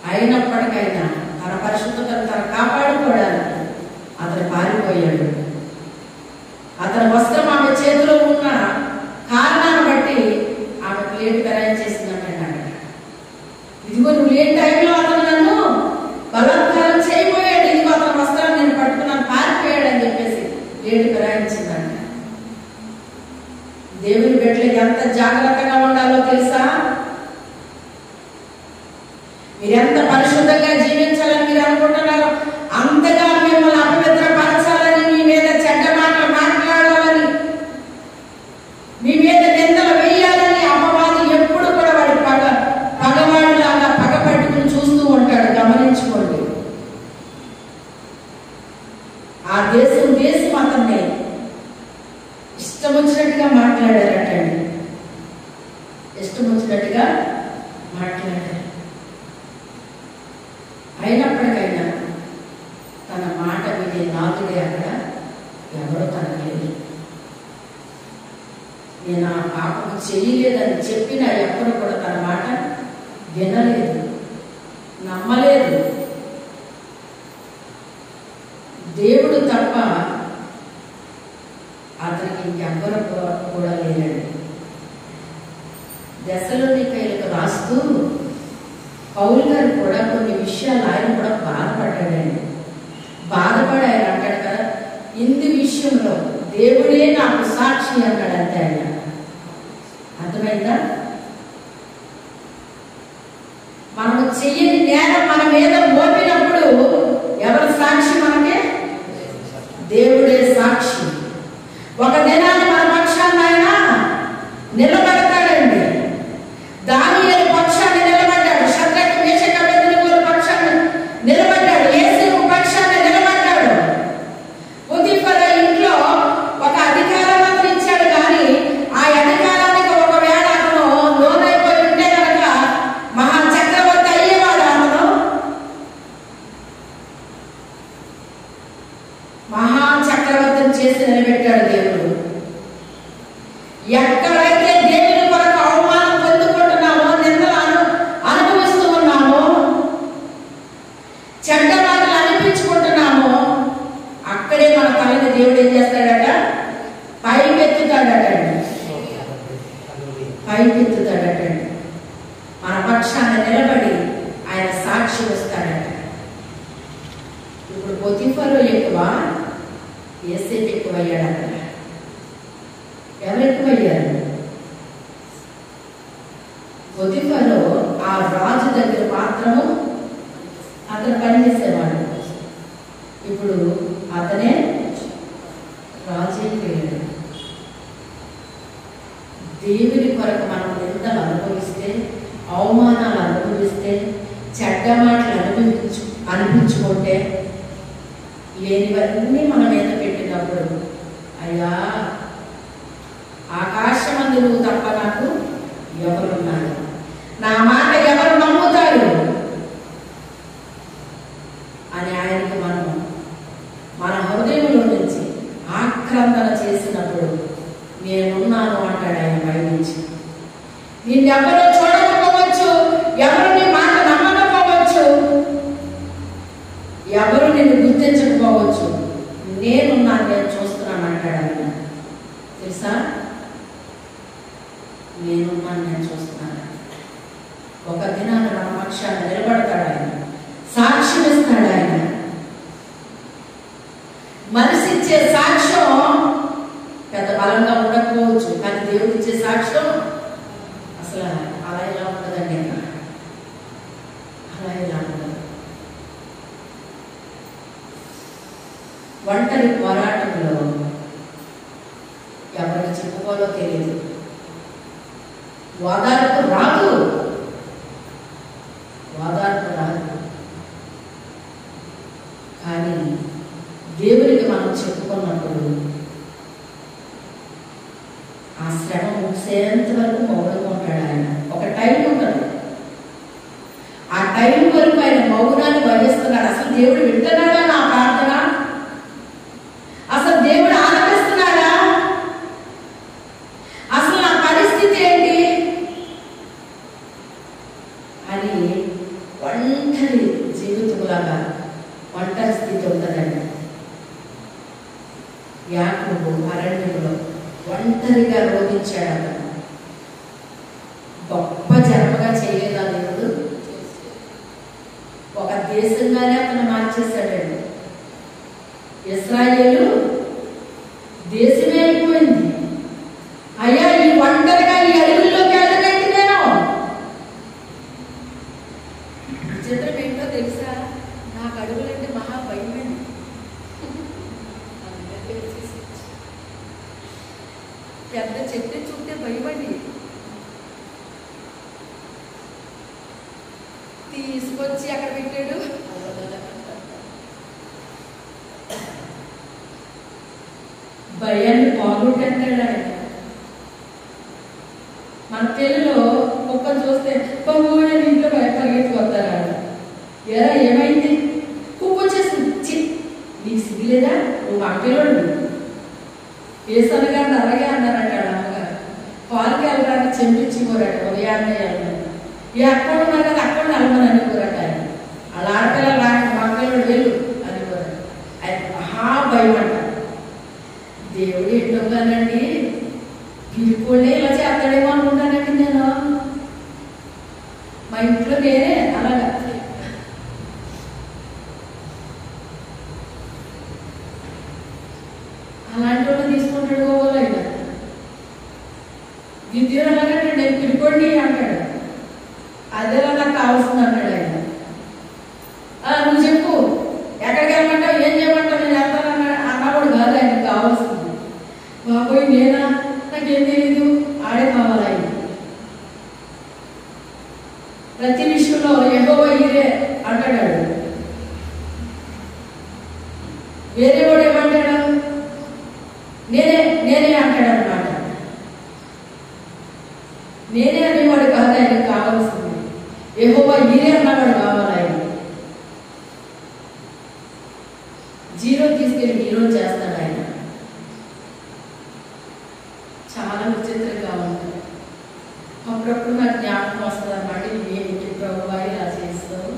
అయినప్పటికైనా తన పరిశుద్ధతను తను కాపాడుకోవడానికి అతను పారిపోయాడు అతని వస్త్రం ఆమె చేతిలో ఉన్న కారణాన్ని బట్టి ఆమె ప్లేట్ బెరాయి చేసిందంటాడు ఇదిగో నువ్వు లేని టైంలో అతను నన్ను బలాత్కారం చేయబోయాడు ఇదిగో అతని వస్త్రాన్ని నేను పట్టుకున్నాను పారిపోయాడు అని చెప్పేసి ప్లేట్ బెరాయించిందంట దేవుని బిడ్డలకి ఎంత జాగ్రత్తగా ఉండాలో తెలుసా మీరెంత పరిశుద్ధంగా జీవించాలని మీరు అనుకుంటున్నారో అంతగా మిమ్మల్ని అపవిత్రపరచాలని మీ మీద చెడ్డ మాటలు మాట్లాడాలని మీ మీద నిందలు వేయాలని అపవాది ఎప్పుడు కూడా వాడి పగ పగవాడిలాగా పగ పట్టుకుని చూస్తూ ఉంటాడు గమనించుకోండి ఆ దేశం దేశం అతన్ని ఇష్టం వచ్చినట్టుగా మాట్లాడారటండి ఇష్టం వచ్చినట్టుగా మాట్లాడారు అయినప్పటికైనా తన మాట వినే నాదుడే అక్కడ ఎవరో తనకు లేదు నేను ఆ పాపం చేయలేదని చెప్పినా ఎప్పుడు కూడా తన మాట వినలేదు నమ్మలేదు దేవుడు తప్ప అతనికి ఇంకెవ్వరు కూ- కూడా లేరండి దశలోని కైలకు రాస్తూ పౌల్ గారు కూడా కొన్ని విషయాలు ఆయన కూడా బాధపడ్డాడండి బాధపడి ఆయన అంటాడు కదా ఇందు విషయంలో దేవుడే నాకు సాక్షి అన్నాడు అంతే ఆయన అర్థమైందా మనము చెయ్యని నేరం మన మీద మోపినప్పుడు ఎవరు సాక్షి మనకే దేవుడే సాక్షి ఒక దినాన్ని మన పక్షాన్ని ఆయన నిలబడతాడండి దానియేలు పక్షాన్ని నిలబడ్డాడు శత్రుకు మేషక బెదిరిగోలు పక్షాన్ని నిలబడ్డాడు యేసు పక్షాన్ని నిలబడ్డాడు పొతిఫర ఇంట్లో ఒక అధికారాన్ని ఇచ్చాడు కానీ ఆ అధికారానికి ఒకవేళ అతను లోనైపోయి ఉంటే కనుక మహా చక్రవర్తి అయ్యేవాడు అతను మహా చక్రవర్తిని చేసి నిలబెట్టాడు దేవుడు ఎక్కడైతే దేవుని కొరకు అవమానం పొందుకుంటున్నామో నిందలు అను అనుభవిస్తూ ఉన్నామో చెడ్డ మాటలు అనిపించుకుంటున్నామో అక్కడే మన తలని దేవుడు ఏం చేస్తాడట పైకెత్తుతాడట పైకెత్తుతాడట మన పక్షాన్ని నిలబడి ఆయన సాక్షి వస్తాడట ఇప్పుడు పొతిఫరు ఎక్కువ ఏసేపు ఎక్కువయ్యాడట ఎవరు ఎక్కువయ్యారు పొతిఫరు ఆ రాజు దగ్గర మాత్రము అతను పనిచేసేవాడు ఇప్పుడు అతనే రాజు అయిపోయాడు దేవుని కొరకు మనం నిందలు అనుభవిస్తే అవమానాలు అనుభవిస్తే చెడ్డ మాటలు అనుభవించు అనిపించుకుంటే లేనివన్నీ మన మీద పెట్టినప్పుడు అయ్యా ఆకాశమందు నువ్వు తప్ప నాకు ఎవరున్నారు నా మాట ఎవరు నమ్ముతారు అని ఆయనకి మనం మన హృదయంలో నుంచి ఆక్రందన చేసినప్పుడు నేనున్నాను అంటాడు ఆయన పైనుంచి నిన్నెవరో చూడకపోవచ్చు ఎవరు నీ మాట నమ్మకపోవచ్చు ఎవరు నిన్ను గుర్తించకపోవచ్చు నేనున్నాను నేను చూస్తున్నాను అంటాడు ఆయన తెలుసా నేనున్నాను నేను చూస్తున్నాను ఒక దినాన మన పక్షాన్ని నిలబడతాడు ఆయన సాక్ష్యం ఇస్తాడు ఆయన మనిషి ఇచ్చే సాక్ష్యం పెద్ద బలంగా ఉండకపోవచ్చు కానీ దేవుడు ఇచ్చే సాక్ష్యం అసలు అలా ఇలా ఉండదండి అలా ఇలా ఉండదు ఒంటరి పోరాటంలో ఎవరికి చెప్పుకోవాలో తెలియదు ఓదార్పు రాదు ఓదార్పు రాదు కానీ దేవునికి మనం చెప్పుకున్నప్పుడు ఆ శ్రమ ముగిసేంత వరకు మౌనంగా ఉంటాడు ఆయన ఒక టైం ఉంటుంది ఆ టైం వరకు ఆయన మౌనాన్ని వహిస్తున్నాడు అసలు దేవుడు వింటున్నాడా నా ప్రార్థన అసలు దేవుడు ఆనందిస్తున్నాడా అసలు నా పరిస్థితి ఏంటి అని ఒంటరి జీవితంలాగా ఒంటరి స్థితి ఉంటుందండి యాకోబు అరణ్యంలో ఒంటరిగా రోధించాడు అతను గొప్ప జన్మగా చేయలేదా దేవుడు ఒక దేశంగానే అతను మార్చేశాడండి ఇస్రాయేలు దేశమే అయిపోయింది అయ్యా ఈ ఒంటరిగా ఈ అడవుల్లోకి వెళ్ళగట్టి నేను చిత్రం ఏంటో తెలుసా నాకు అడవులంటే మహా భయమండి పెద్ద చెట్టు చూస్తే భయపడి తీసుకొచ్చి అక్కడ పెట్టాడు భయాన్ని పోగొట్టంటాడు ఆయన మన తెలుగులో కుక్కను చూస్తే బాబు నేను ఇంట్లో భయ పరిగెత్తుకొస్తారా ఎరా ఏమైంది కుక్క వచ్చేసింది చి నీకు సిగ్గులేదా నువ్వు అక్కలోడు ఏసన్న గారిని అలాగే అన్నారంట వాళ్ళ అమ్మగారు పాలకి వెళ్ళడానికి చెంపించి కోరాడు ఉదయాన్నే వెళ్ళమని ఈ అక్కడ ఉన్నారు కదా అక్కడ వెళ్ళమని అనుకోరట ఆయన వాళ్ళ ఆడపిల్లలు రాక మా పిల్లలు వెళ్ళు అనుకోరాడు ఆయన మహా భయం అంట దేవుడు ఎట్టోగానండి పిలుపులే ఇలా చేస్తాడేమో అనుకుంటానండి నేను మా ఇంట్లో నేనే అలాగా అలాంటి వాళ్ళు తీసుకుంటాడు పోవాలి ఆయన విద్యుత్ అలాగంటే నేను పిలుకోండి అంటాడు అదేలా నాకు కావాల్సింది అన్నాడు ఆయన "ఆ, నువ్వు చెప్పు ఎక్కడికి వెళ్ళమంటావు ఏం చేయమంటావు నేను వెళ్తాను అన్నాడు అన్నప్పుడు కాదు ఆయనకు కావాల్సింది బాబోయ్ నేనా నాకేం తెలీదు ఆడే కావాలి ఆయన ప్రతి విషయంలో ఎగవ ఇదే అంటాడు వాడు. వేరే వాడు ఏమంటాడు నేనే నేనే అంటాడు అనమాట నేనే అనేవాడు కాదు ఆయనకు కావాల్సింది ఎహోవా ఈరే అన్నవాడు కావాలి ఆయన జీరో తీసుకెళ్ళి హీరో చేస్తాడు ఆయన చాలా విచిత్రంగా ఉంటుంది అప్పుడప్పుడు నాకు జ్ఞాపకం వస్తుంది అన్నమాట ఏంటి ప్రభు వారి ఇలా చేస్తావు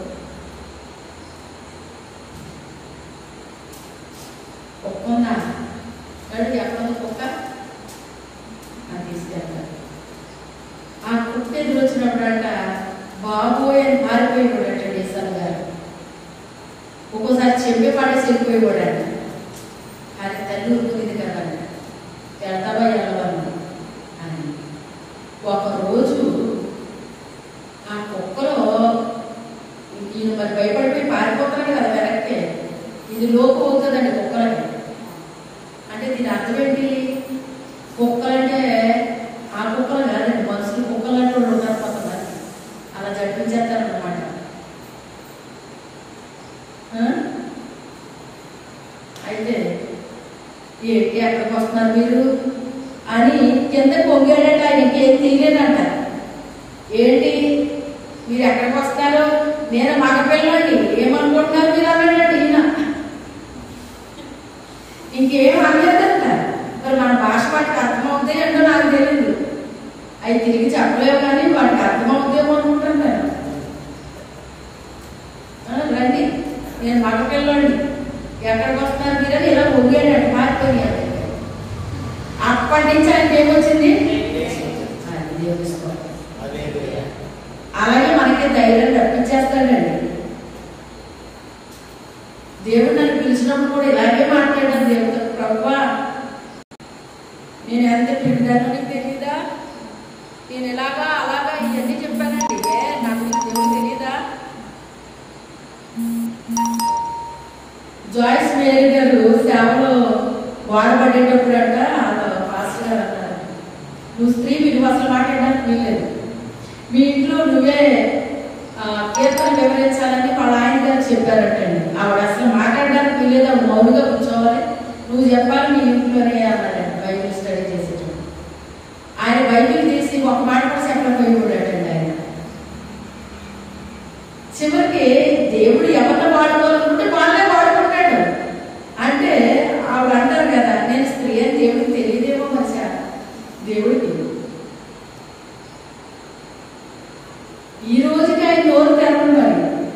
కుక్క ఉందా నడు ఎక్కడ ఉంది కుక్క అని తీసుకెళ్తారు ఆ కుక్క ఎదురు వచ్చినప్పుడంట బాబోయ్ అని మారిపోయేవాడట డేసన్ గారు ఒక్కోసారి చెప్పే పాటేసి వెళ్ళిపోయేవాడంట కానీ తల్లి ఊరుకుంది కదంట వెళ్తావా వెళ్ళవను అని ఒకరోజు ఆ కుక్కలో ఈయన మరి భయపడిపోయి పారిపోతున్నాడు కదా వెనక్కి ఇది లోపు అవుతుందండి కుక్కలకి అంటే దీని అర్థం ఏంటి కుక్కలంటే ఆ కుక్కలు కాదండి మనుషులు కుక్కలు అంటే వాళ్ళు ఉన్నారు కొంతమంది అలా జరిపించేస్తారన్నమాట ఆ? అయితే ఏంటి ఎక్కడికి వస్తున్నారు మీరు అని కింద పొంగాడట ఆయన ఇంకేం తీయలేదంట ఏంటి మీరు ఎక్కడికి వస్తారు నేను మగ పిల్లండి ఏమనుకుంటున్నారు మీరు అన్నాడండి ఈయన ఇంకేం అనలేదంట మరి మన భాష వాటికి అర్థమవుతాయి ఏంటో నాకు తెలియదు అవి తిరిగి చెప్పలేవు కానీ వాటికి అర్థమవుతాయేమో అనుకుంటున్నాను ఆ, రండి నేను మగ పిల్లండి ఎక్కడికి వస్తున్నారు మీరని ఇలా ఒంగాడంట మారిపోయాడు అప్పటి నుంచి ఆయనకి ఏమొచ్చింది అది దేవుని స్తోత్రం. అలాగే మనకి ధైర్యం రప్పించేస్తాడండి దేవుడు నన్ను పిలిచినప్పుడు కూడా ఇలాగే మాట్లాడాను దేవుడితో ప్రభా నేను ఎంత పిండానో నీకు తెలీదా నేను ఇలాగా అలాగా ఇవన్నీ చెప్పానండి ఏ నాకు నీకు దేవుడు తెలీదా జాయిస్ మేరీ గారు సేవలో వాడబడేటప్పుడు అంట పాస్టర్ గారు అన్నారు నువ్వు స్త్రీ విలువ అసలు మాట్లాడడానికి వీల్లేదు మీ ఇంట్లో నువ్వే ఆ, కీర్తన వివరించాలని వాళ్ళ ఆయన గారు చెప్పారటండి ఆవిడ అసలు మాట్లాడడానికి వీల్లేదు ఆవిడ మౌలుగా కూర్చోవాలి నువ్వు చెప్పాలి మీ ఇంట్లోనే అన్నాడండి బైబిల్ స్టడీ చేసేటప్పుడు ఆయన బైబిల్ తీసి ఒక మాట కూడా చెప్పలేకపోయాడండి ఆయన చివరికి దేవుడు ఎవరిని వాడుకోవాలనుకుంటే వాళ్ళే వాడుకుంటాడు అంటే ఆవిడ అంటారు కదా నేను స్త్రీ అని దేవుడికి తెలియదేమో మరి శా- దేవుడికి ఈ రోజుకి ఆయన నోరు తెరవడం మరి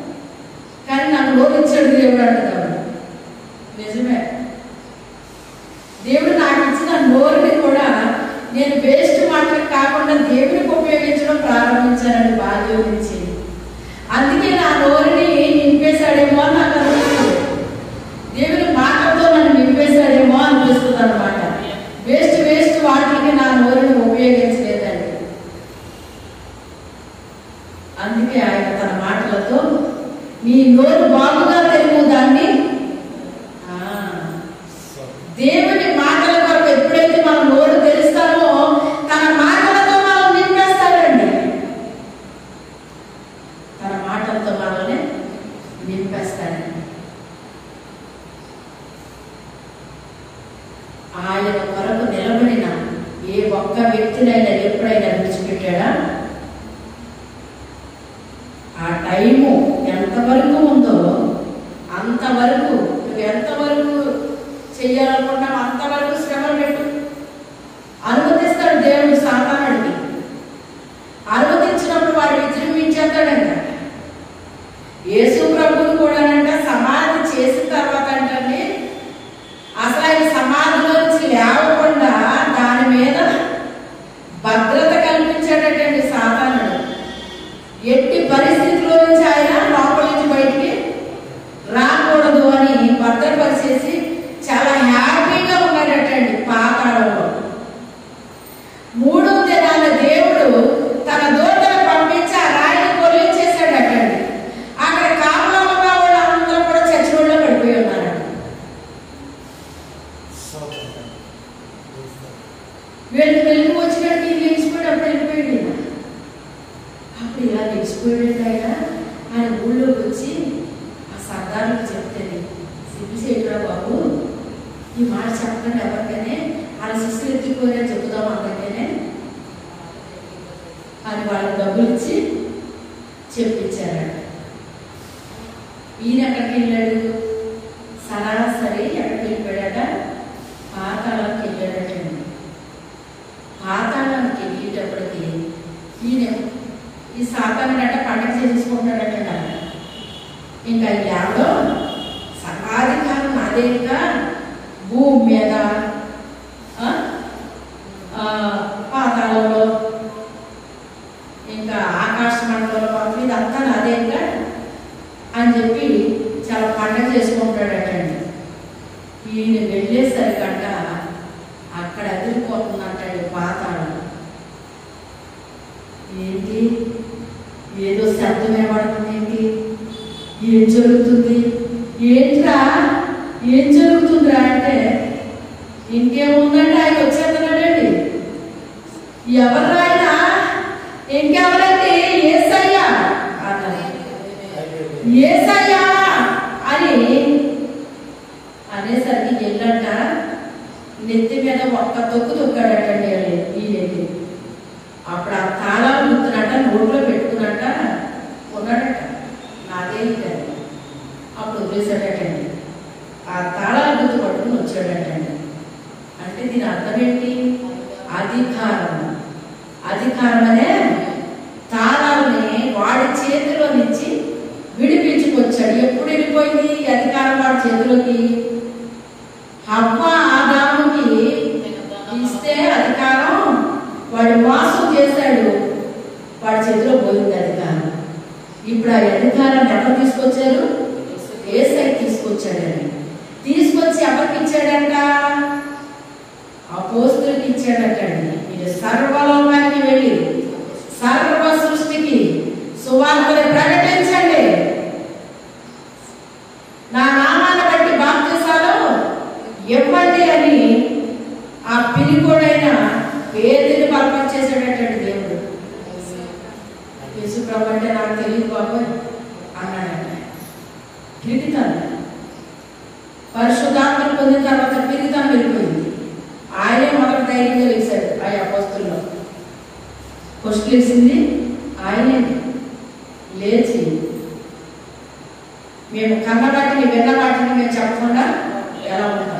మాటలతో నీ నోరు బాగుగా తెలుగు దాన్ని ఆ, దేవుని మాటల కొరకు ఎప్పుడైతే మనం నోరు తెలుస్తామో తన మాటలతో మనం నింపేస్తాడండి తన మాటలతో మనల్ని నింపేస్తాడండి ఆయన కొరకు నిలబడిన ఏ ఒక్క వ్యక్తినైనా ఎప్పుడైనా విడిచిపెట్టాడా ఆ టైము ఎంతవరకు ఉందో అంతవరకు నువ్వు ఎంతవరకు చెయ్యాలనుకుంటావు అంతవరకు శ్రమ పెట్టు అనుమతిస్తాడు దేవుడు సాతానుడికి అనుమతించినప్పుడు వాడు విజృంభించేస్తాడంట యేసు ప్రభువుని కూడానంట సమాధి చేసిన తర్వాత అంటే అసలు ఆయన సమాధిలో నుంచి లేవకుండా దాని మీద భద్రత కల్పించాడటండి సాతానుడు ఎట్టి పరిస్థితిలో నుంచి ఆయన లోపల నుంచి బయటికి రాకూడదు అని భద్రపరిచేసి చాలా హ్యాపీగా ఉన్నాడటండి పాతాళంలో మూడో దినాల దేవుడు తన దూతను పంపించి ఆ రాయిని కొలిచేశాడటండి అక్కడ కాపులో ఉన్న వాళ్ళందరూ కూడా చచ్చిపోయిలో పడిపోయి ఉన్నారట వీళ్ళు వెలుగు వచ్చినట్టు ఈయన లేచిపోయాడు అప్పుడు వెళ్ళిపోయాడు ఈయన. అప్పుడు ఇలా లేచిపోయాడు ఆయన ఆయన ఊళ్ళోకి వచ్చి ఆ సర్దారులకు చెప్తాడు సిగ్గు చేయరా బాబు ఈ మాట చెప్పండి ఎవరికైనా వాళ్ళ శిష్యులు ఎత్తుకోరని చెబుదాం అందరికనే అని వాళ్ళకి డబ్బులు ఇచ్చి చెప్పించారట ఈయన ఎక్కడికి వెళ్ళాడు సరాసరి ఎక్కడికి వెళ్ళిపోయాడట పాతాళానికి వెళ్ళాడటండి పాతాళానికి వెళ్ళేటప్పటికి ఈయన ఈ సాతానుడట పండగ చేసుకుంటాడట ఇంకా ఎవడో సర్వాధికారం నాదేగా భూమి మీద ఆ, ఆ, పాతాళంలో ఇంకా ఆకాశ మండలంలో మొత్తం ఇదంతా నాదేగా అని చెప్పి చాలా పండగ చేసుకుంటాడటండి ఈయన వెళ్ళేసరికంట అక్కడ అదిరిపోతుందంటండి పాతాళం ఏంటి ఏదో శబ్దం వినబడుతుంది ఏంటి ఏం జరుగుతుంది ఏంట్రా ఏం జరుగుతుందిరా అంటే ఇంకేముందంటే ఆయన వచ్చేస్తున్నాడండి ఎవరు ఆయన ఇంకెవరండి ఏసయ్యా అన్నారు ఏసయ్యా అని అనేసరికి వెళ్ళంట నెత్తి మీద ఒక్క తొక్కు తొక్కాడటండి ఈయనకి అప్పుడు ఆ తాళాలు గుర్తునట నోట్లో పెట్టుకున్నట్ట ఉన్నాడట నాదే ఇదని అప్పుడు వదిలేశాడటండి ఆ తాళాలు గుర్తు పట్టుకుని వచ్చాడటండి అంటే దీని అర్థం ఏంటి అధికారం అధికారం అనే తాళాలని వాడి చేతిలో నుంచి విడిపించుకొచ్చాడు ఎప్పుడు వెళ్ళిపోయింది ఈ అధికారం వాడి చేతిలోకి హవ్వ ఆదాముకి ఇస్తే అధికారం వాడు మోసం చేశాడు వాడి చేతిలో పోయింది అధికారం ఇప్పుడు ఆ అధికారాన్ని ఎవరు తీసుకొచ్చారు ఏసై తీసుకొచ్చాడని తీసుకొచ్చి ఎవరికి ఇచ్చాడంట అపోస్తులకి ఇచ్చాడటండి మీరు సర్వలోకానికి వెళ్ళి సర్వ సృష్టికి సువార్తని ప్రకటించండి నా నామాన్ని బట్టి బాప్తిసాలు ఇవ్వండి అని ఆ పిరికోడైన పేదని బలపరిచేసాడటండి దేవుడు యేసు ప్రభు అంటే నాకు తెలియదు బాబోయ్ అన్నాడట పిరిగితాను పరిశుద్ధాత్మను పొందిన తర్వాత పిరిగితాను వెళ్ళిపోయింది ఆయనే మొదటి ధైర్యంగా వేశాడు ఆ అపోస్తుల్లో ఫస్ట్ వేసింది ఆయనే లేచి మేము కన్న వాటిని విన్న వాటిని మేము చెప్పకుండా ఎలా ఉంటారు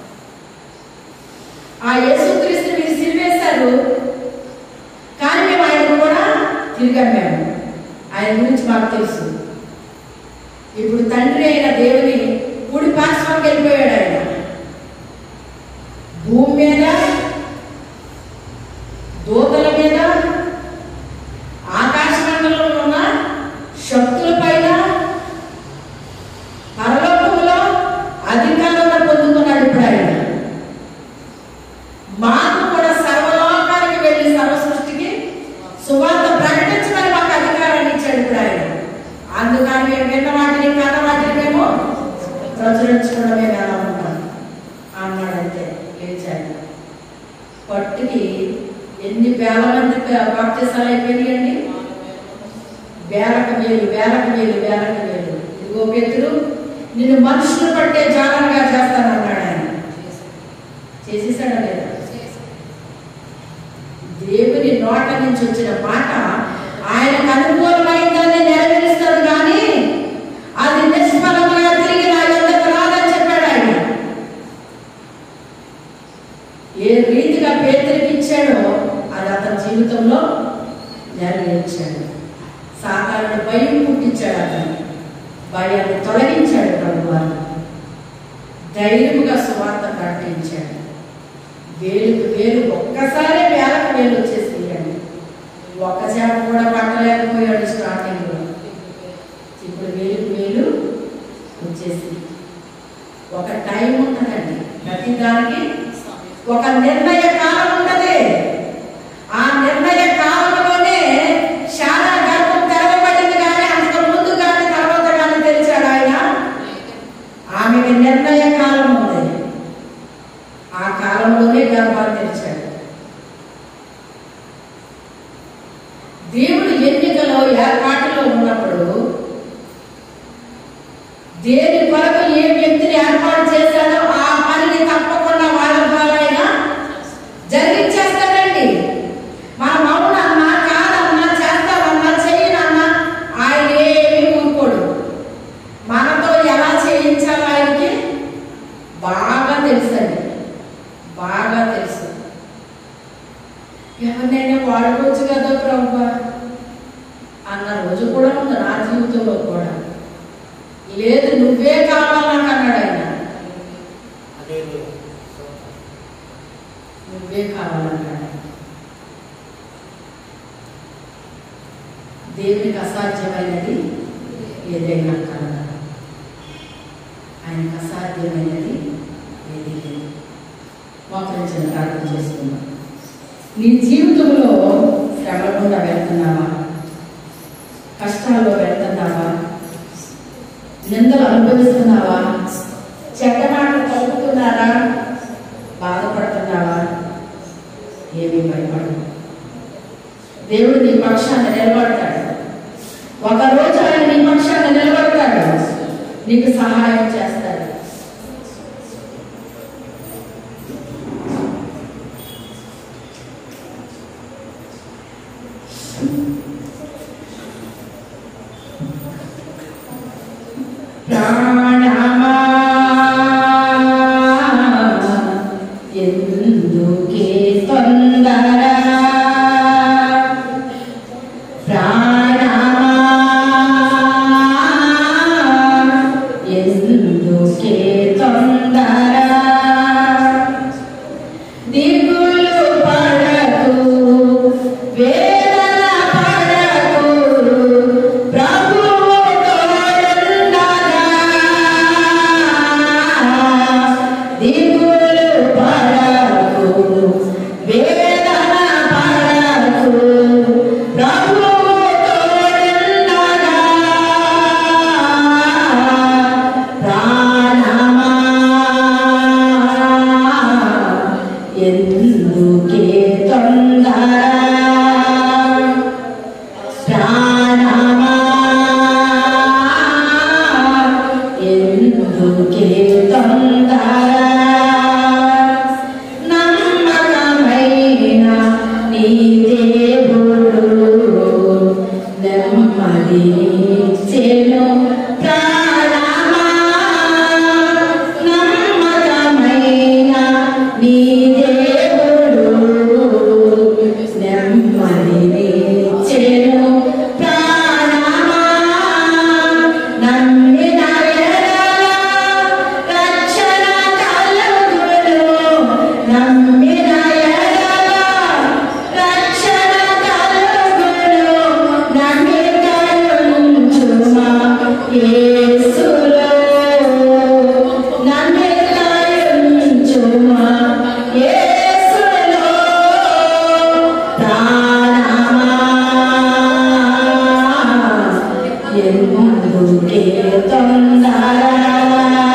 ఆ యేసుక్రీస్తు మీరు సిరివేశారు కానీ మేము ఆయన కూడా తిరిగాం మేము ఆయన గురించి మాకు తెలుసు ఇప్పుడు తండ్రి అయిన దేవుని కుడి పార్శ్వంకి వెళ్ళిపోయాడు ఆయన భూమి మీద దూతల మీద ఆకాశ మండలంలో ఉన్న శక్తుల పైన పరలోకంలో అధికారంలో పొందుతున్నాడు ఇప్పుడు ఆయన మాకు కూడా సర్వలోకానికి వెళ్ళి సర్వ సృష్టికి సువార్త ప్రకటించమని మాకు అధికారాన్ని ఇచ్చాడు ఇప్పుడు ఆయన అందుకని మేము విన్న వాటిని కన్న వాటిని మేము ప్రచురించుకోవడం మేము ఎలా ఉంటాం అన్నాడంతే లేచాడు పట్టుకి ఎన్ని వేల మంది బాప్తిసాలు అయిపోయినాయండి వేలకు వేలు వేలకు వేలు వేలకు వేలు ఇదిగో పేతురు నిన్ను మనుషులు పట్టే జాలంగా చేస్తానన్నాడు ఆయన చేసేసాడా లేదా దేవుని నోట నుంచి వచ్చిన మాట ఆయనకు అనుకూలమైందని నెరవేరుస్తాడు కానీ అది నిష్ఫలముగా తిరిగి నా యొద్దకు రాదని చెప్పాడు ఆయన ఏ రీతిగా పేదరికి ఇచ్చాడో అది అతని జీవితంలో నెరవేర్చాడు సాధారణ భయం పుట్టించాడు అతను భయాన్ని తొలగించాడు ప్రభువారు ధైర్యముగా సువార్త ప్రకటించాడు వేలుకు వేలు ఒక్కసారే వేలకు వేలు వచ్చేసేయండి ఒక్క చేప కూడా పట్టలేకపోయాడు స్టార్టింగ్లో ఇప్పుడు వేలుకు వేలు వచ్చేసి ఒక టైం ఉంటుందండి ప్రతి దానికి ఒక నిర్ణయ కాలం ఉన్నది ఆ నిర్ణయ కాలంలోనే చాలా గర్భం తెరవబడింది కానీ అంతకు ముందు కానీ తర్వాత కానీ తెరిచాడు ఆయన ఆమెకి నిర్ణయ కాలం ఉంది ఆ కాలంలోనే గర్భాన్ని తెరిచాడు దేవుడు ఎన్నికలో ఏర్పాటులో ఉన్నప్పుడు దేని కొరకు ఏ వ్యక్తిని ఏర్పాటు చేశాడో ఆ పనిని తప్పకుండా వాళ్ళ ద్వారా ఆయన జరిగించేస్తాడండి మనం అవునన్నా కాదన్నా చేస్తామన్నా చేయనన్నా ఆయన ఏమీ ఊరుకోడు మనతో ఎలా చేయించాలో ఆయనకి బాగా తెలుసండి బాగా తెలుసు ఎవరినైనా వాడుకోవచ్చు కదా ప్రభు అన్న రోజు కూడా ఉంది నా జీవితంలో కూడా లేదు నువ్వే కావాలని అన్నాడు ఆయన నువ్వే కావాలన్నాడు దేవునికి అసాధ్యమైనది ఏదైనా కలగదు ఆయనకు అసాధ్యమైనది ఏది లేదు మోకరించిన ప్రార్థన చేసుకుందాం నీ జీవితంలో శ్రమ గుండా వెళ్తున్నావా కష్టాల్లో వెళ్తున్నావా నిందలు అనుభవిస్తున్నావా చెడ్డ మాటలు కలుగుతున్నారా బాధపడుతున్నావా ఏమీ భయపడదు దేవుడు నీ పక్షాన్ని నిలబడతాడు ఒక రోజు ఆయన నీ పక్షాన్ని నిలబడతాడు నీకు సహాయం చేస్తాడు ప్రాణమా ఎందుకే తొందర ప్రాణమా ఎందుకే తొందర దిగులు పడకు వేదన పడకు ప్రభువు తోడుండగా దిగులు పడకు వేదన పడకు ప్రభువు తోడుండగా ప్రాణమా ఎందుకే తొందర ప్రాణమా ఎందుకే తొందర నమ్మకమైన నీ దేవుడు నెమ్మదినిచ్చెను ప్రాణమా నమ్మకమైన నీ దేవుడు నెమ్మదినిచ్చెను ప్రాణమా నమ్మిన ఎడల రక్షణ కలుగును నమ్మిన ఎడల రక్షణ కలుగును నమ్మికయుంచుమా యేసులో నమ్మికయుంచుమా యేసులో ప్రాణమా ఎన్నో అందుకే తొందర